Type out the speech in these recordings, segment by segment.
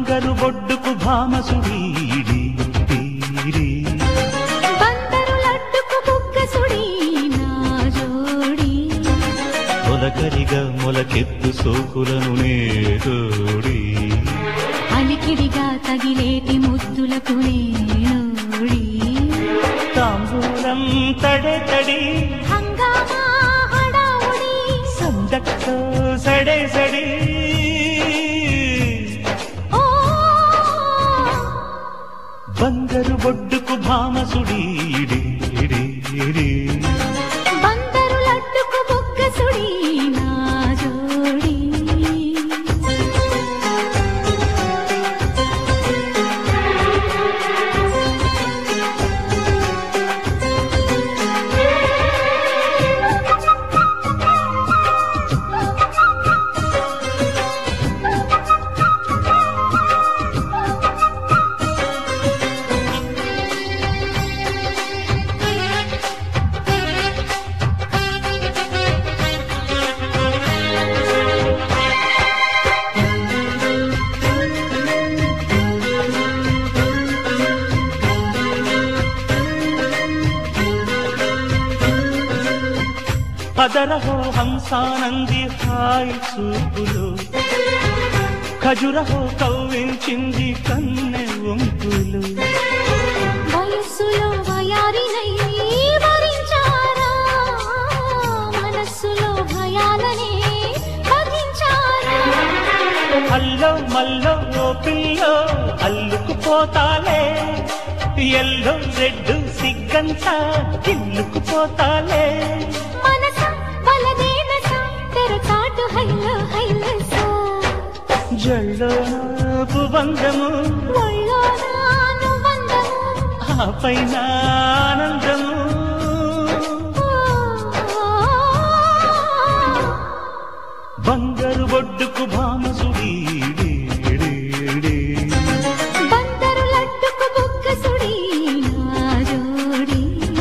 బంగారు బొడ్డుకు భామసుడీడి బందరు లడ్డుకు బుగ్గసుడి నా జోడి మొలకరిగా మొలకెత్తు సోకులను నేతోడి అలికిడిగా తగిలేటి ముద్దులకు నేనోడి తాంబూలం తడే తడి హంగామా హడావుడి సందక్కో సడే సడి ఓ బంగారు బొడ్డుకు భామసుడీడి బందరు లడ్డుకు బుగ్గసుడి నా జోడి పదరహో హంసానంది హాయ్ చూపులు ఖజురహో కవ్వించింది కన్నె వంపులు వయస్సులో వయారినై వరించారా మనస్సులో భయాలనే భరించారా అల్లో మల్లో ఓ పిల్లో అల్లుకుపోతాలే ఎల్లో రెడ్ సిగ్గంతా గిల్లుకుపోతాలే మనస వలదేనస తెరచాటు హైల హైలస జల్లో బంధము ఒళ్ళో నాను వందము ఆ పైన ఆనందము బంగారు బొడ్డుకు భామసుడీడి బందరు లడ్డుకు బుగ్గసుడి నా జోడి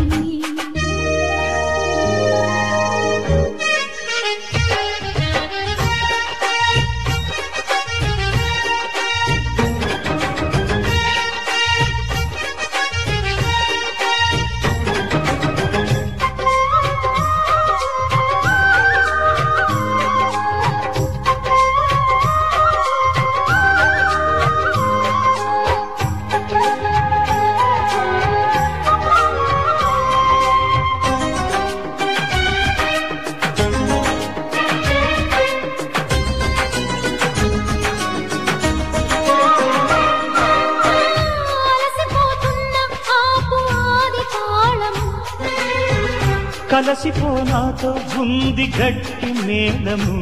అలసిపోతున్న ఆపు ఆది తాళము కలసిపో నాతో ఉంది గట్టి మేళము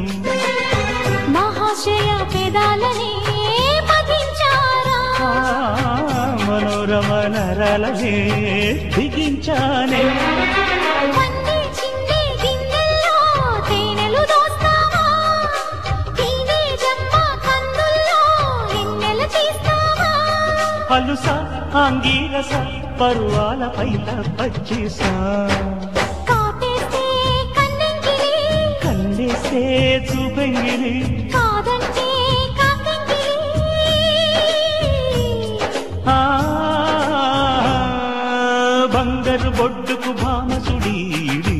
మహాశయ పెదాలనే పదించారా ఆ మనోరమ నరలనే బిగించానే వందే చిందే గిన్నెల్లో తేనెలు దోస్తావా తీనే జమ్మ కందుల్లో ఎన్నెలు తీస్తావా అలుస ఆంగీరస పరువాల పైల పచ్చిసా కాటేస్తే కన్నెంగిలి కన్నేసే చూపెంగిలి కాదంటే కాకంగిలి ఆ బంగారు బొడ్డుకు భామసుడీడి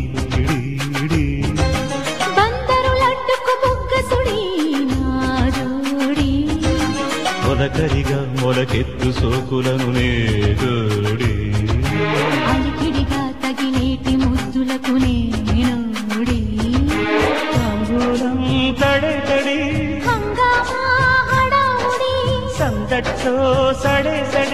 బందరు లడ్డుకు బుగ్గసుడి నా జోడి మొలకరిగా మొలకెత్తు సోకులను నేదోడి అలికిడిగా తగిలేటి ముద్దులకు నేనోడి తాంబూలం తడే తడి హంగామా హడావుడి సందట్లో సడే సడే